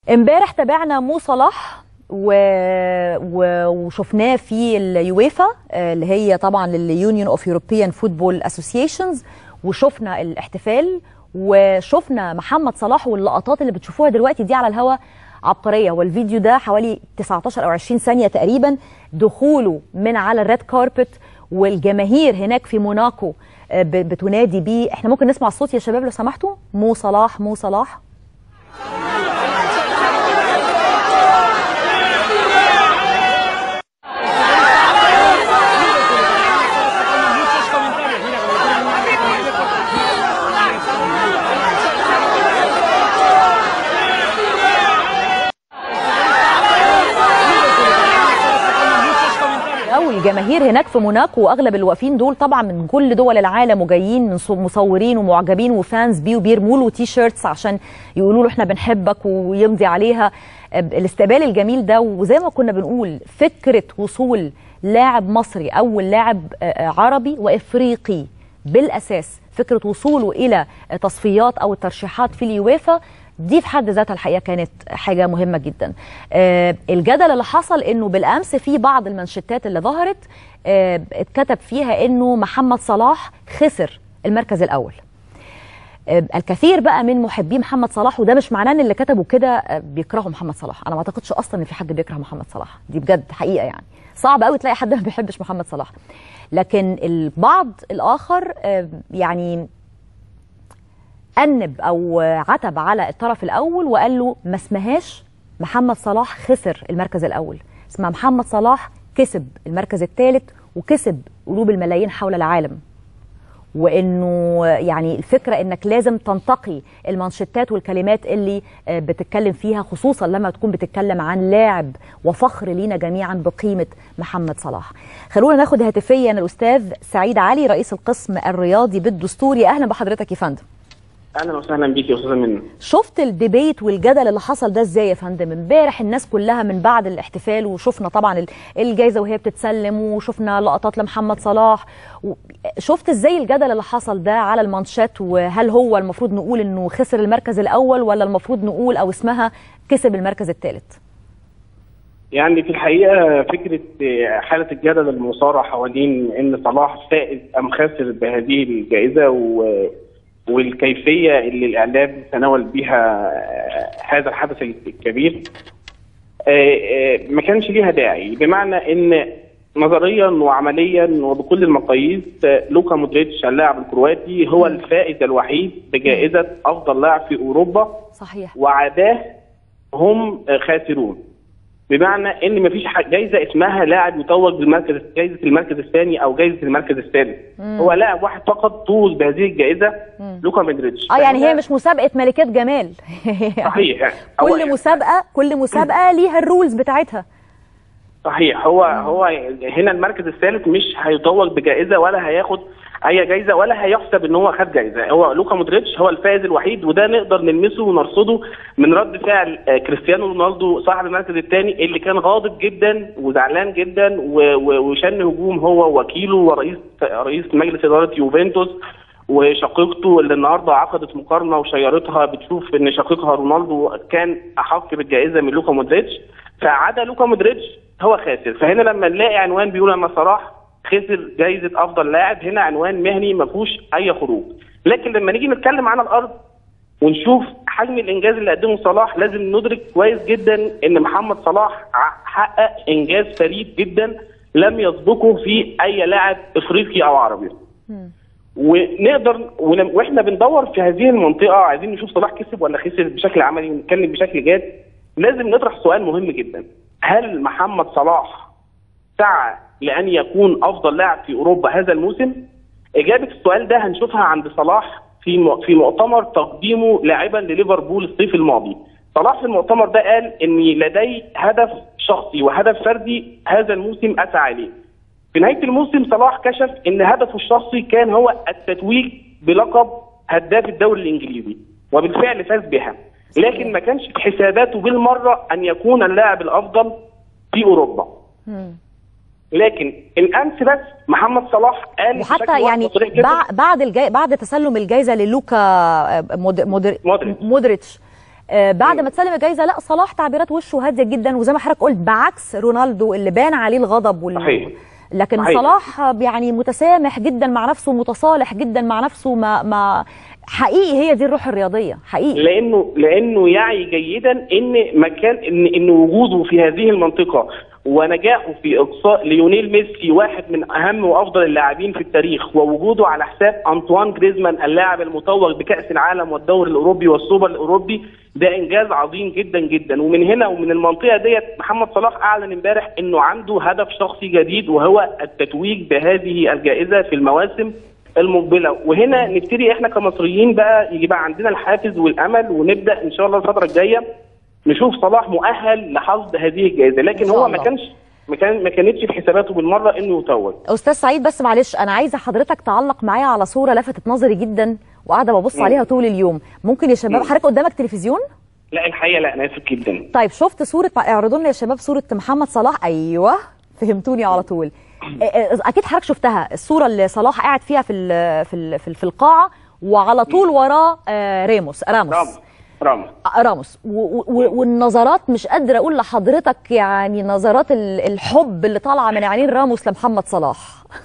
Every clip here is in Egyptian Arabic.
امبارح تابعنا مو صلاح و... و... وشفناه في اليويفا اللي هي طبعا اليونيون اوف يوروبيان فوتبول اسوسيشنز وشفنا الاحتفال وشفنا محمد صلاح واللقطات اللي بتشوفوها دلوقتي دي على الهوا عبقريه والفيديو ده حوالي 19 او 20 ثانيه تقريبا دخوله من على الريد كاربت والجماهير هناك في موناكو بتنادي بيه احنا ممكن نسمع الصوت يا شباب لو سمحتوا مو صلاح مو صلاح الجماهير هناك في موناكو واغلب اللي واقفين دول طبعا من كل دول العالم وجايين من مصورين ومعجبين وفانز بيه وبيرموا له تي شيرتس عشان يقولوا له احنا بنحبك ويمضي عليها الاستقبال الجميل ده وزي ما كنا بنقول فكره وصول لاعب مصري اول لاعب عربي وافريقي بالاساس فكره وصوله الى تصفيات او الترشيحات في اليويفا دي في حد ذاتها الحقيقه كانت حاجه مهمه جدا آه الجدل اللي حصل انه بالامس في بعض المنشطات اللي ظهرت آه اتكتب فيها انه محمد صلاح خسر المركز الاول آه الكثير بقى من محبي محمد صلاح وده مش معناه ان اللي كتبوا كده بيكرهوا محمد صلاح انا ما اعتقدش اصلا ان في حد بيكره محمد صلاح دي بجد حقيقه يعني صعب قوي تلاقي حد ما بيحبش محمد صلاح لكن البعض الاخر يعني أنب أو عتب على الطرف الأول وقال له ما اسمهاش محمد صلاح خسر المركز الأول اسمها محمد صلاح كسب المركز الثالث وكسب قلوب الملايين حول العالم وانه يعني الفكره انك لازم تنتقي المانشيتات والكلمات اللي بتتكلم فيها خصوصا لما تكون بتتكلم عن لاعب وفخر لينا جميعا بقيمه محمد صلاح. خلونا ناخد هاتفيا الاستاذ سعيد علي رئيس القسم الرياضي بالدستوري اهلا بحضرتك يا فندم. اهلا وسهلا بيك يا استاذه منى شفت الديبيت والجدل اللي حصل ده ازاي يا فندم امبارح الناس كلها من بعد الاحتفال وشفنا طبعا الجائزه وهي بتتسلم وشفنا لقطات لمحمد صلاح شفت ازاي الجدل اللي حصل ده على المانشات وهل هو المفروض نقول انه خسر المركز الاول ولا المفروض نقول او اسمها كسب المركز الثالث يعني في الحقيقه فكره حاله الجدل المثاره حوالين ان صلاح فائز ام خاسر بهذه الجائزه و والكيفيه اللي الاعلام تناول بها هذا الحدث الكبير ما كانش ليها داعي بمعنى ان نظريا وعمليا وبكل المقاييس لوكا مودريتش اللاعب الكرواتي هو الفائز الوحيد بجائزه افضل لاعب في اوروبا صحيح وعداه هم خاسرون بمعنى ان مفيش جايزه اسمها لاعب يتوج بالمركز جايزه المركز الثاني او جايزه المركز الثالث هو لاعب واحد فقط طول بهذه الجائزه مم. لوكا مودريتش اه يعني هي مش مسابقه ملكات جمال صحيح كل مسابقه كل مسابقه ليها الرولز بتاعتها صحيح هو مم. هو هنا المركز الثالث مش هيتوج بجائزه ولا هياخد اي جايزه ولا هيحسب ان هو خد جايزه هو لوكا مودريتش هو الفائز الوحيد وده نقدر نلمسه ونرصده من رد فعل كريستيانو رونالدو صاحب المركز الثاني اللي كان غاضب جدا وزعلان جدا وشن هجوم هو ووكيله ورئيس رئيس مجلس اداره يوفنتوس وشقيقته اللي النهارده عقدت مقارنه وشيرتها بتشوف ان شقيقها رونالدو كان احق بالجائزه من لوكا مودريتش فعدا لوكا مودريتش هو خاسر فهنا لما نلاقي عنوان بيقول ان صلاح خسر جايزه افضل لاعب هنا عنوان مهني ما فيهوش اي خروج لكن لما نيجي نتكلم عن الارض ونشوف حجم الانجاز اللي قدمه صلاح لازم ندرك كويس جدا ان محمد صلاح حقق انجاز فريد جدا لم يسبقه في اي لاعب افريقي او عربي ونقدر واحنا بندور في هذه المنطقه عايزين نشوف صلاح كسب ولا خسر بشكل عملي ونتكلم بشكل جاد لازم نطرح سؤال مهم جدا هل محمد صلاح سعى لان يكون افضل لاعب في اوروبا هذا الموسم؟ اجابه السؤال ده هنشوفها عند صلاح في في مؤتمر تقديمه لاعبا لليفربول الصيف الماضي. صلاح في المؤتمر ده قال اني لدي هدف شخصي وهدف فردي هذا الموسم اسعى اليه. في نهايه الموسم صلاح كشف ان هدفه الشخصي كان هو التتويج بلقب هداف الدوري الانجليزي وبالفعل فاز بها. لكن ما كانش في حساباته بالمره ان يكون اللاعب الافضل في اوروبا. لكن الامس بس محمد صلاح قال وحتى يعني بعد الجاي بعد تسلم الجائزه للوكا مود... مودر... مودريتش. مودريتش آه بعد ما تسلم الجايزه لا صلاح تعبيرات وشه هاديه جدا وزي ما حضرتك قلت بعكس رونالدو اللي بان عليه الغضب وال... صحيح. لكن صحيح. صلاح يعني متسامح جدا مع نفسه متصالح جدا مع نفسه ما ما حقيقي هي دي الروح الرياضيه حقيقي لانه لانه يعي جيدا ان مكان ان ان وجوده في هذه المنطقه ونجاحه في اقصاء ليونيل ميسي واحد من اهم وافضل اللاعبين في التاريخ ووجوده على حساب انطوان جريزمان اللاعب المتوج بكاس العالم والدوري الاوروبي والسوبر الاوروبي ده انجاز عظيم جدا جدا ومن هنا ومن المنطقه ديت محمد صلاح اعلن امبارح انه عنده هدف شخصي جديد وهو التتويج بهذه الجائزه في المواسم المقبله وهنا نبتدي احنا كمصريين بقى يبقى عندنا الحافز والامل ونبدا ان شاء الله الفتره الجايه نشوف صلاح مؤهل لحصد هذه الجائزه لكن إن شاء هو الله. ما كانش ما كان ما كانتش في حساباته بالمره انه يتوج استاذ سعيد بس معلش انا عايزه حضرتك تعلق معايا على صوره لفتت نظري جدا وقاعده ببص مم. عليها طول اليوم ممكن يا شباب مم. حضرتك قدامك تلفزيون لا الحقيقه لا انا اسف جدا طيب شفت صوره اعرضوا لنا يا شباب صوره محمد صلاح ايوه فهمتوني على طول آه، آه، اكيد حضرتك شفتها الصوره اللي صلاح قاعد فيها في ال في ال في, ال- في القاعه وعلى طول وراه آه، راموس راموس راموس راموس آه، راموس و- و- والنظرات مش قادره اقول لحضرتك يعني نظرات ال- الحب اللي طالعه من عينين راموس لمحمد صلاح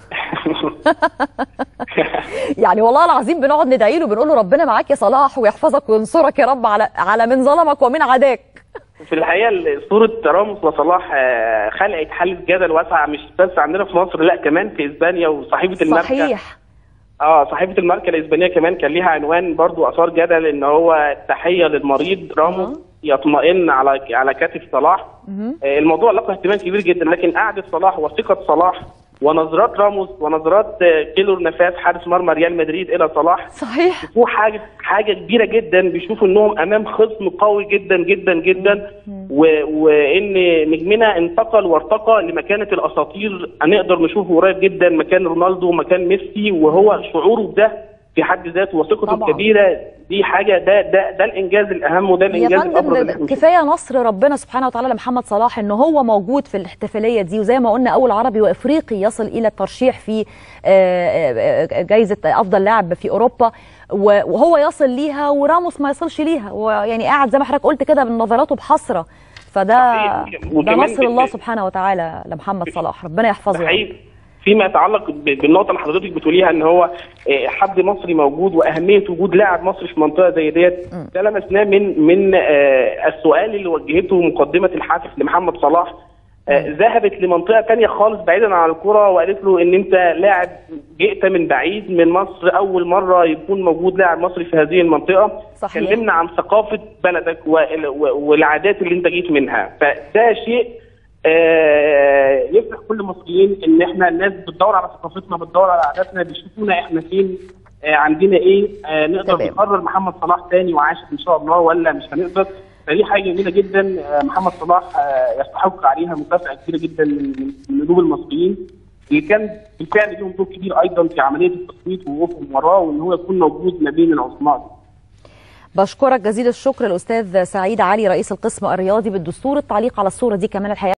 يعني والله العظيم بنقعد ندعي له بنقول له ربنا معاك يا صلاح ويحفظك وينصرك يا رب على على من ظلمك ومن عداك في الحقيقه صوره راموس وصلاح آه، خلقت حاله جدل واسعه مش بس عندنا في مصر لا كمان في اسبانيا وصحيفه الماركه صحيح اه صحيفه الماركه الاسبانيه كمان كان ليها عنوان برضو اثار جدل ان هو تحيه للمريض راموس يطمئن على على كتف صلاح آه الموضوع لقى اهتمام كبير جدا لكن قعده صلاح وثقه صلاح ونظرات راموس ونظرات آه، كيلور نفاس حارس مرمى ريال مدريد الى صلاح صحيح بيشوفوا حاجه حاجه كبيره جدا بيشوفوا انهم امام خصم قوي جدا جدا جدا و- وان نجمنا انتقل وارتقى لمكانه الاساطير هنقدر نشوفه قريب جدا مكان رونالدو ومكان ميسي وهو شعوره بده في حد ذاته وثقته طبعاً. الكبيره دي حاجه ده ده ده الانجاز الاهم وده يا الانجاز الابرز اللي فندم احنا بنشوفه. كفايه نصر ربنا سبحانه وتعالى لمحمد صلاح ان هو موجود في الاحتفاليه دي وزي ما قلنا اول عربي وافريقي يصل الى الترشيح في آه، آه، جائزه افضل لاعب في اوروبا و- وهو يصل ليها وراموس ما يصلش ليها ويعني قاعد زي ما حضرتك قلت كده من نظراته بحسره فده صحيح. ده وكمان نصر الله بت- سبحانه وتعالى لمحمد صلاح ربنا ده يحفظه يا رب. حقيقي فيما يتعلق ب- بالنقطه اللي حضرتك بتقوليها ان هو آه، حد مصري موجود واهميه وجود لاعب مصري في منطقه زي ديت ده لمسناه من من آه، السؤال اللي وجهته مقدمه الحافز لمحمد صلاح آه، ذهبت لمنطقه تانية خالص بعيدا عن الكره وقالت له ان انت لاعب جئت من بعيد من مصر اول مره يكون موجود لاعب مصري في هذه المنطقه صحيح. كلمنا عن ثقافه بلدك وال- و- والعادات اللي انت جيت منها فده شيء آه، يفرح كل المصريين ان احنا الناس بتدور على ثقافتنا بتدور على عاداتنا بيشوفونا احنا فين آه، عندنا ايه آه، نقدر تمام. نقرر محمد صلاح تاني وعاشر ان شاء الله ولا مش هنقدر فدي حاجه جميله جدا آه، محمد صلاح آه، يستحق عليها مكافاه كبيره جدا من من قلوب المصريين اللي كان بالفعل ليهم دور كبير ايضا في عمليه التصويت ووقوفهم وراه وان هو يكون موجود ما بين العظماء دي. بشكرك جزيل الشكر الاستاذ سعيد علي رئيس القسم الرياضي بالدستور التعليق على الصوره دي كمان الحقيقه